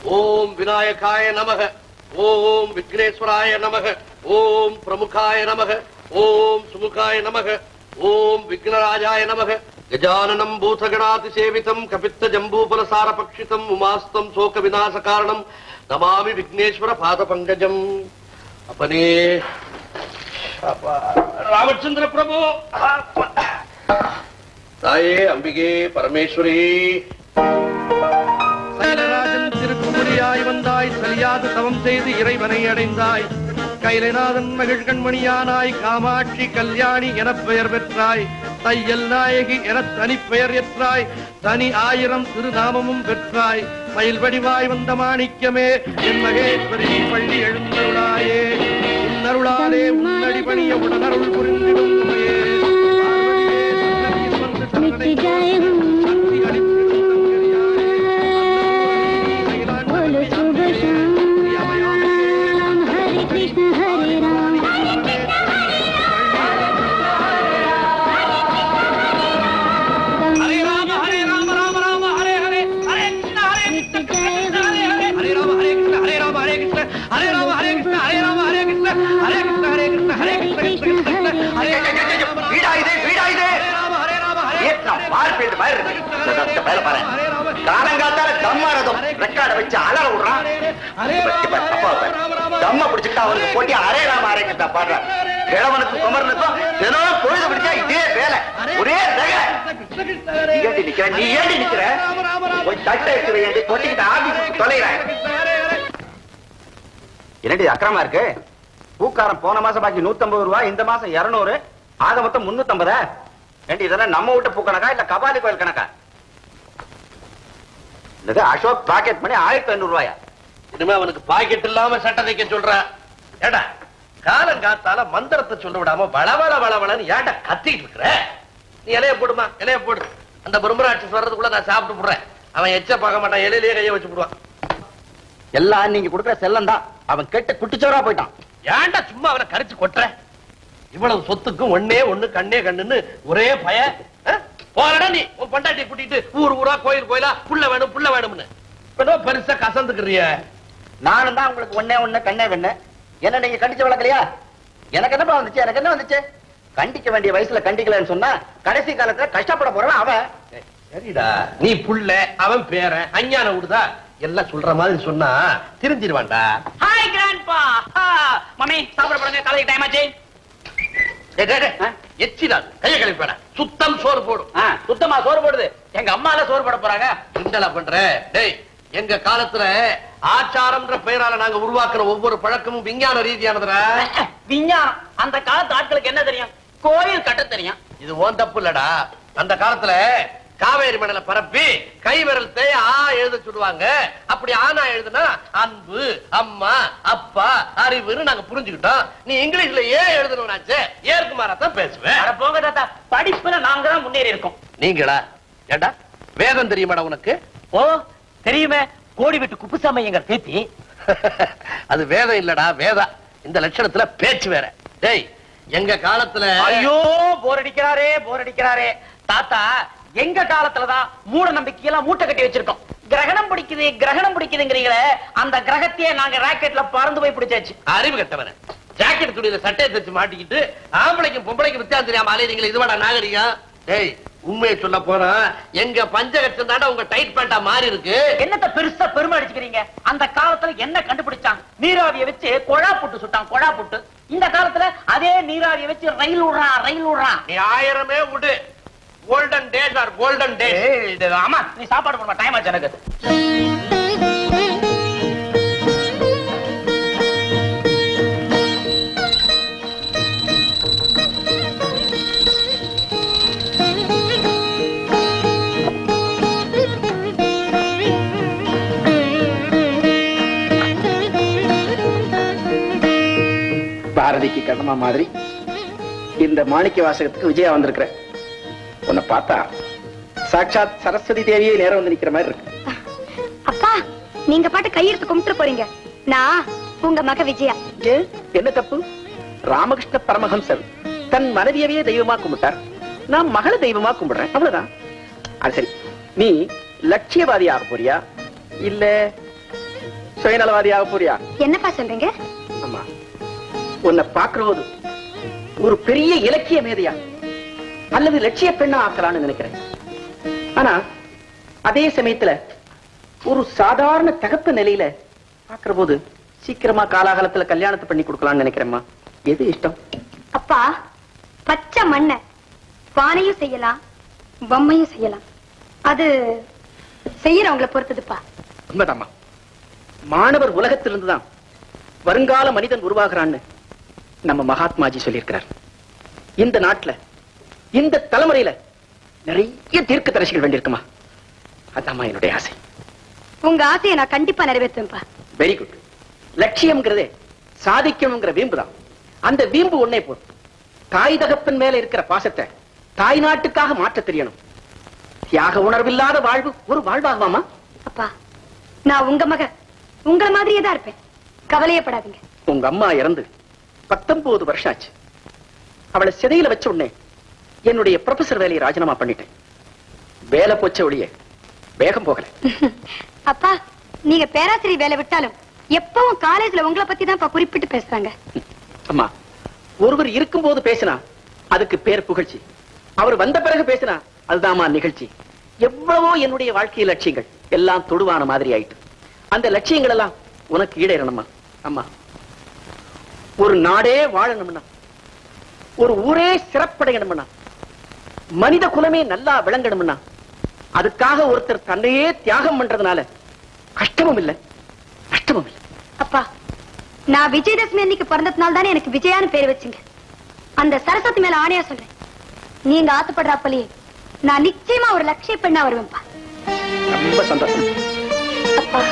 ஓம் விநாயகாய நமக ஓம் விக்னேஸ்வராய நமக ஓம் பிரமுகாய நமக ஓம் சுமுகாய நமக ஓம் விக்னராஜாய நமக கஜானனம் பூதகணாதி சேவிதம் கபித்த ஜம்பூபல சாரபக்ஷிதம் உமாஸ்தம் சோக விநாச காரணம் நமாமி விக்னேஸ்வர பாத பங்கஜம் அப்பனே அப்பா, ராமச்சந்திர பிரபு அப்பா. தாயே அம்பிகே பரமேஸ்வரி சைலராஜன் திருக்குமரியாய் வந்தாய் சலியாது தவம் செய்து இறைவனை அடைந்தாய் கைலைநாதன் மகிழ் கண்மணியானாய் காமாட்சி கல்யாணி எனப் பெயர் பெற்றாய் தையல் நாயகி என தனிப்பெயர் எற்றாய் தனி ஆயிரம் திருநாமமும் பெற்றாய் மயில் வடிவாய் வந்த மாணிக்கமே என் மகேஸ்வரி பள்ளி எழுந்தருளாயே உன்னருளாலே உன்னடி பணிய உடனருள் புரிந்திடும் உமையே. பார்வதியே, சன்னதியில் வந்து சரணடைந்தாய். சக்தி அளித்திடும் தங்கரியாரே. बोलो शुभ शाम हरे कृष्ण हरे राम ஹரே ராம ஹரே ராம ராம ராம ஹரே ஹரே ஹரே கிருஷ்ண ஹரே கிருஷ்ண கிருஷ்ண ஹரே ஹரே ஹரே ராம ஹரே கிருஷ்ண ஹரே ராம ஹரே கிருஷ்ண ஹரே ராம ஹரே கிருஷ்ண ஹரே ராம ஹரே கிருஷ்ண ஹரே கிருஷ்ண ஹரே கிருஷ்ண ஹரே கிருஷ்ண கிருஷ்ண கிருஷ்ண ஹரே வீடா இது வீடா இது ஹரே ராம ஹரே ராம ஹரே வியட்நாம் வார்பீல்டு மாதிரி இருக்கு இந்த இந்த வேலை பாரு காலங்காத்தால தம்மாரதும் ரெக்கார்ட வச்சு அலற விடுறான் ஹரே இப்ப- இப்ப தப்பா பாரு. தம்ம பிடிச்சிட்டு அவனுக்கு போட்டி அரே ராம அரே கிட்ட பாடுறான் கிழவனுக்கும் குமரனுக்கும் தினம் பொழுது பிடிச்சா இதே வேலை ஒரே ரகலை. நீ ஏண்டி நிக்கிற நீ ஏண்டி நிக்கிற போய் தட்டை எடுத்து வையண்டி கொட்டிக்கிட்டு ஆபீஸுக்கு தொலைகிறேன் என்னடி இது அக்கிரமா இருக்கு பூக்காரன் போன மாசம் பாக்கி 150 ரூபாய் இந்த மாசம் 200 ஆக மொத்தம் 350 ஏண்டி இதெல்லாம் நம்ம வீட்டு பூ கணக்கா இல்ல கபாலி கோயில் கணக்கா இது அசோக் பாக்கெட் பண்ணி ஆயிரத்தி ஐநூறு ரூபாயா இனிமே அவனுக்கு பாக்கெட் இல்லாம சட்டை தைக்க சொல்ற ஏடா காலங்காத்தால மந்திரத்தை சொல்ல விடாம வளவள வளவளன்னு ஏன்டா கத்திட்டு இருக்கிற நீ இலைய போடுமா இலைய போடு அந்த பிரம்மராட்சி வர்றதுக்குள்ள நான் சாப்பிட்டு போடுறேன் அவன் எச்ச பார்க்க மாட்டான் இலையிலேயே கைய வச்சு போடுவான் எல்லாம் நீங்க கொடுக்குற செல்லம் தான் அவன் கெட்டு குட்டிச்சோரா போயிட்டான் ஏன்டா சும்மா அவனை கரிச்சு கொட்டுற இவ்வளவு சொத்துக்கும் ஒண்ணே ஒண்ணு கண்ணே கண்ணுன்னு ஒரே பய அஹ்? போறடா நீ உன் பொண்டாட்டியை கூட்டிட்டு ஊர் ஊரா கோயில் கோயிலா புள்ள வேணும் புள்ள வேணும்னு இப்ப பெருசா கசந்துக்கிறிய நானும் தான் உங்களுக்கு ஒண்ணே ஒண்ணு கண்ணே வெண்ணு என்ன நீங்க கண்டிச்சு வளர்க்கலையா எனக்கு என்னப்பா வந்துச்சு எனக்கு என்ன வந்துச்சு கண்டிக்க வேண்டிய வயசுல கண்டிக்கலன்னு சொன்னா கடைசி காலத்துல கஷ்டப்பட போறவன் அவன் சரிடா நீ புள்ள அவன் பேரன் அஞ்ஞான விடுதா எல்லாம் சொல்ற மாதிரி சொன்னா தெரிஞ்சிருவான்டா ஹாய் கிராண்ட்பா மம்மி சாப்பிட போடுங்க காலைக்கு டைம் ஆச்சு டேய், டேய், டேய், எச்சிடா கைய கழிப்படா சுத்தம் சோறு போடும் ஆ, சுத்தமா சோறு போடுது எங்க அம்மால சோறு போட போறாங்க கிண்டலா பண்ற டேய் எங்க காலத்துல ஆச்சாரம்ன்ற பெயரால நாங்க உருவாக்குற ஒவ்வொரு பழக்கமும் விஞ்ஞான ரீதியானதுடா விஞ்ஞானம் அந்த காலத்து ஆட்களுக்கு என்ன தெரியும் கோயில் கட்ட தெரியும் இது ஓன் தப்பு இல்லடா அந்த காலத்துல காவேரி மணல பரப்பி கை விரல் தேய ஆ எழுத சொல்லுவாங்க அப்படி ஆனா எழுதுனா அன்பு அம்மா அப்பா அறிவுன்னு நாங்க புரிஞ்சுக்கிட்டோம் நீ இங்கிலீஷ்ல ஏன் எழுதணும்னாச்சே ஏற்குமாரா தான் பேசுவேன் அட போங்க தாத்தா படிப்புல நாங்க தான் முன்னேறி இருக்கோம் நீங்களா ஏண்டா வேதம் தெரியுமாடா உனக்கு ஓ தெரியுமே கோடி விட்டு குப்புசாமி எங்க பேத்தி அது வேதம் இல்லடா வேதா இந்த லட்சணத்துல பேச்சு வேற டேய் எங்க காலத்துல ஐயோ போர் அடிக்கிறாரே போர் அடிக்கிறாரே தாத்தா எங்க காலத்துலதான் மூட நம்பிக்கையெல்லாம் மூட்டை கட்டி வச்சிருக்கோம் கிரகணம் பிடிக்குது கிரகணம் பிடிக்குதுங்கிறீங்களே அந்த கிரகத்தையே நாங்க ராக்கெட்ல பறந்து போய் பிடிச்சாச்சு அறிவு கட்டவன ஜாக்கெட் துணியில சட்டையை தச்சு மாட்டிக்கிட்டு ஆம்பளைக்கும் பொம்பளைக்கும் வித்தியாசம் தெரியாம அலையறீங்களே இதுவாடா நாகரிகம் டேய் உண்மையை சொல்ல போனா எங்க பஞ்சகட்சம் தாண்டா உங்க டைட் பேண்டா மாறி இருக்கு என்னத்த பெருசா பெருமை அடிச்சுக்கிறீங்க அந்த காலத்துல என்ன கண்டுபிடிச்சான் நீராவிய வச்சு கொழா புட்டு சுட்டான் கொழா புட்டு இந்த காலத்துல அதே நீராவிய வச்சு ரயில் விடுறான் ரயில் விடுறான் நீ ஆயிரமே விடு golden days are golden days ஏய், இது ஆமா நீ சாப்பாடு போடுமா டைம் ஆச்சு எனக்கு பாரதிக்கு கண்ணம்மா மாதிரி இந்த மாணிக்க வாசகத்துக்கு விஜயா வந்திருக்கிற உன்னை பார்த்தா சாட்சாத் சரஸ்வதி தேவியே நேரம் வந்து நிக்கிற மாதிரி இருக்கு அப்பா நீங்க பாட்டு கையெடுத்து கும்பிட்டு போறீங்க நான் உங்க மக விஜயா ஏன் என்ன தப்பு ராமகிருஷ்ண பரமஹம்சர் தன் மனைவியவே தெய்வமா கும்பிட்டார் நான் மகள தெய்வமா கும்பிடுறேன் அவ்வளவுதான் அது சரி நீ லட்சியவாதி ஆக போறியா இல்ல சுயநலவாதியாக போறியா என்னப்பா சொல்றீங்க ஆமா உன்னை பார்க்கிற போது ஒரு பெரிய இலக்கிய மேதையா அல்லது லட்சிய பெண்ணா ஆக்கலாம்னு நினைக்கிறேன் ஆனா அதே சமயத்துல ஒரு சாதாரண தகப்பு நிலையில பார்க்கிற போது சீக்கிரமா காலாகாலத்துல கல்யாணத்தை பண்ணி கொடுக்கலாம்னு நினைக்கிறேம்மா எது இஷ்டம் அப்பா பச்சை மண்ண பானையும் செய்யலாம் பொம்மையும் செய்யலாம் அது செய்யறவங்கள பொறுத்ததுப்பா உண்மைதாம்மா மாணவர் உலகத்திலிருந்துதான் வருங்கால மனிதன் உருவாகிறான்னு நம்ம மகாத்மாஜி சொல்லியிருக்கிறார் இந்த நாட்டுல இந்த தலைமுறையில நிறைய தீர்க்க தரிசிகள் வேண்டியிருக்குமா அதாம்மா என்னுடைய ஆசை உங்க ஆசையை நான் கண்டிப்பா நிறைவேற்றுவேன்ப்பா வெரி குட் லட்சியம்ங்கிறதே சாதிக்கணுங்கிற வீம்பு தான் அந்த வீம்பு ஒன்னே போதும் தாய் தகப்பன் மேல இருக்கிற பாசத்தை தாய் நாட்டுக்காக மாற்ற தெரியணும் தியாக உணர்வில்லாத வாழ்வு ஒரு வாழ்வாகுமாமா அப்பா நான் உங்க மக உங்களை மாதிரியே தான் இருப்பேன் கவலையப்படாதீங்க உங்க அம்மா இறந்து பத்தொன்பது வருஷம் ஆச்சு அவளை சிதையில வச்ச உடனே என்னுடைய ப்ரொஃபசர் வேலையை ராஜினாமா பண்ணிட்டேன் வேலை போச்ச ஒழிய வேகம் போகல அப்பா நீங்க பேராசிரியர் வேலை விட்டாலும் எப்பவும் காலேஜ்ல உங்களை பத்தி தான் குறிப்பிட்டு பேசுறாங்க அம்மா ஒருவர் இருக்கும்போது பேசினா அதுக்கு பேர் புகழ்ச்சி அவர் வந்த பிறகு பேசினா அதுதாம்மா நிகழ்ச்சி எவ்வளவோ என்னுடைய வாழ்க்கை லட்சியங்கள் எல்லாம் தொடுவான மாதிரி ஆயிட்டு அந்த லட்சியங்கள் எல்லாம் உனக்கு ஈடேறணுமா அம்மா ஒரு நாடே வாழணும்னா ஒரு ஊரே சிறப்படையணும்னா மனித குலமே நல்லா விளங்கணும்னா அதுக்காக ஒருத்தர் தன்னையே தியாகம் பண்றதுனால கஷ்டமும் இல்லை நஷ்டமும் இல்லை அப்பா நான் விஜயதசமி அன்னைக்கு பிறந்ததுனால தானே எனக்கு விஜயான்னு பேர் வச்சுங்க அந்த சரஸ்வதி மேல ஆணையா சொல்றேன் நீங்க ஆசைப்படுறாப்பலையே நான் நிச்சயமா ஒரு லட்சிய பெண்ணா வருவேன்ப்பா ரொம்ப சந்தோஷம் அப்பா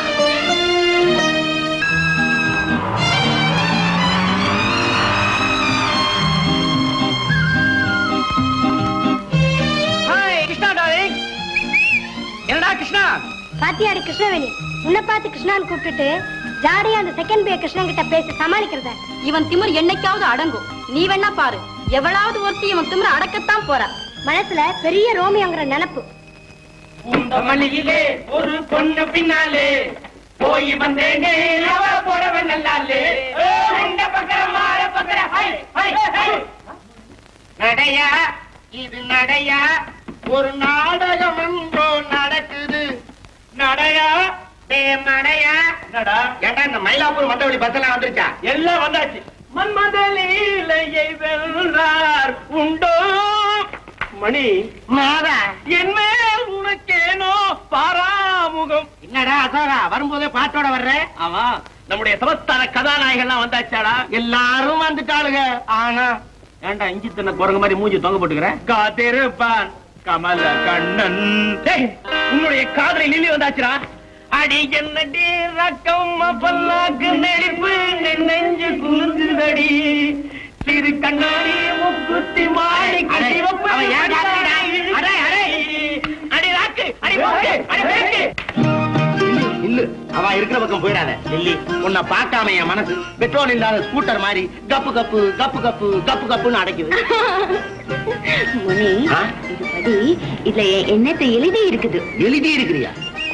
ஹாய் கிருஷ்ணா டார்லிங் என்னடா கிருஷ்ணா பாத்தியாடி கிருஷ்ணவேணி உன்னை பார்த்து கிருஷ்ணான்னு கூப்பிட்டுட்டு ஜாடியா அந்த செகண்ட் பே கிருஷ்ணன் கிட்ட பேசி சமாளிக்கிறத இவன் திமிர் என்னைக்காவது அடங்கும் நீ வேணா பாரு எவ்வளவு ஒருத்தி இவன் திமிர் அடக்கத்தான் போறா மனசுல பெரிய ரோமியோங்கிற நினப்பு மல்லியிலே ஒரு பொண்ணு பின்னாலே போய் வந்தேனே அவ போறவ நல்லாலே இந்த பக்கம் மாற பக்கம் ஹை ஹை ஹை நடையா இது நடையா ஒரு நாடகம் என்றோ நடக்குது நடையா டே மடையா நடா ஏண்டா இந்த மயிலாப்பூர் மந்தவழி பஸ் எல்லாம் வந்துருச்சா எல்லாம் வந்தாச்சு மன்மதலீலையை வென்றார் உண்டோ மணி மாதா என் மேல் உனக்கேனோ பாராமுகம் என்னடா அசோகா வரும்போதே பாட்டோட வர்ற ஆமா நம்முடைய சமஸ்தான கதாநாயகன்லாம் வந்தாச்சாடா எல்லாரும் வந்துட்டாளுங்க ஆனா ஏன்டா இஞ்சி தின்ன குரங்கு மாதிரி மூஞ்சி தொங்க போட்டுக்கிற காத்திருப்பான் கமல கண்ணன் டேய், உன்னுடைய காதலை நில்லி வந்தாச்சுடா அடி என்னடி ரக்கம் பல்லாக்கு நெடிப்பு நெஞ்சு குலுங்குதடி சிறு கண்ணாடி முக்குத்தி மாடி சிவப்பு அடே அடே அடி ராக்கு அடி போக்கு அடி பேக்கு இல்லு அவ இருக்கிற பக்கம் போயிடாத இல்லி உன்னை பார்க்காம என் மனசு பெட்ரோல் இல்லாத ஸ்கூட்டர் மாதிரி கப்பு கப்பு கப்பு கப்பு கப்பு கப்புன்னு அடைக்குது முனி ஆ? இது படி இதுல என்னத்தை எழுதி இருக்குது எழுதி இருக்கிறியா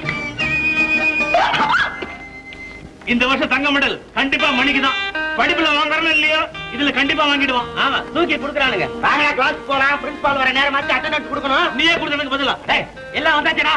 இந்த வருஷம் தங்க மெடல் கண்டிப்பா மணிக்கு தான் படிப்புல வாங்குறோம் இல்லையோ இதுல கண்டிப்பா வாங்கிடுவான் ஆமா தூக்கி கொடுக்குறானுங்க வாங்கடா கிளாஸ் போலாம் பிரின்சிபால் வர நேரம் ஆச்சு அட்டெண்டன்ஸ் கொடுக்கணும் நீயே கொடுத்ததுக்கு பதிலா டேய் எல்லாம் வந்தாச்சடா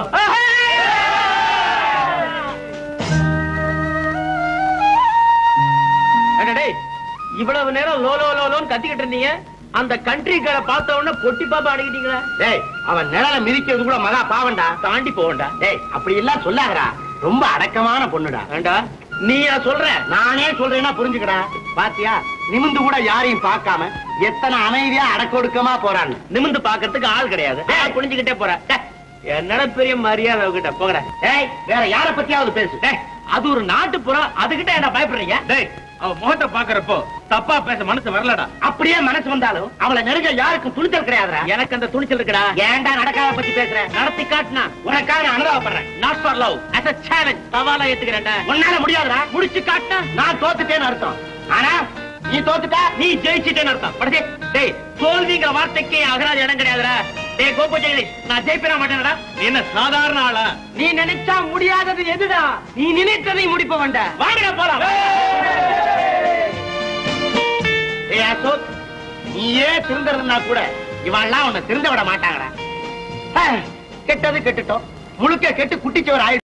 டேய் இவ்வளவு நேரம் லோ லோ லோ லோன்னு கத்திக்கிட்டு இருந்தீங்க அந்த கண்ட்ரி கடை பார்த்த உடனே பொட்டி பாப்பா அடிக்கிட்டீங்களா டேய் அவன் நிழல மிதிக்கிறது கூட மகா பாவண்டா தாண்டி போவண்டா டேய் அப்படி எல்லாம் சொல்லாதடா ரொம்ப அடக்கமான பொண்ணுடா ஏண்டா நீயா சொல்ற நானே சொல்றேன்னா புரிஞ்சுக்கடா பாத்தியா நிமிந்து கூட யாரையும் பார்க்காம எத்தனை அமைதியா அடக்கொடுக்கமா போறான்னு நிமிந்து பாக்குறதுக்கு ஆள் கிடையாது புரிஞ்சுக்கிட்டே போற டேய், என்னடா பெரிய மரியாதை அவகிட்ட போங்கடா டேய் வேற யார பத்தியாவது பேசு டேய் அது ஒரு நாட்டுப்புறம் அதுகிட்ட என்ன பயப்படுறீங்க டேய் அவ முகத்தை பாக்குறப்போ தப்பா பேச மனசு வரலடா அப்படியே மனசு வந்தாலும் அவளை நெருங்க யாருக்கும் துணிச்சல் கிடையாதுடா எனக்கு அந்த துணிச்சல் இருக்குடா ஏன்டா நடக்காத பத்தி பேசுற நடத்தி காட்டுனா உனக்காக நான் அனுபவப்படுறேன் not for love as a challenge சவாலா ஏத்துக்கிறேன்டா உன்னால முடியாதுடா முடிச்சு காட்டுனா நான் தோத்துட்டேன்னு அர்த்தம் ஆனா நீ தோத்துட்டா நீ ஜெயிச்சிட்டேன்னு அர்த்தம் படச்சே டேய் தோல்விங்கிற வார்த்தைக்கு அகராதி இடம் கிடையாதுடா டேய் கோபு ஜெகதீஷ் நான் ஜெயிப்பிட மாட்டேனடா நீ என்ன சாதாரண ஆளா நீ நினைச்சா முடியாதது எதுடா நீ நினைத்ததை முடிப்ப வேண்ட வாடா போலாம் ஏய் அசோக் நீயே திருந்தறதுனா கூட இவன்லாம் உன்னை திருந்த விட மாட்டாங்கடா ஆ, கெட்டது கெட்டுட்டோம் முழுக்க கெட்டு குட்டிச்சவர் ஆயிடும்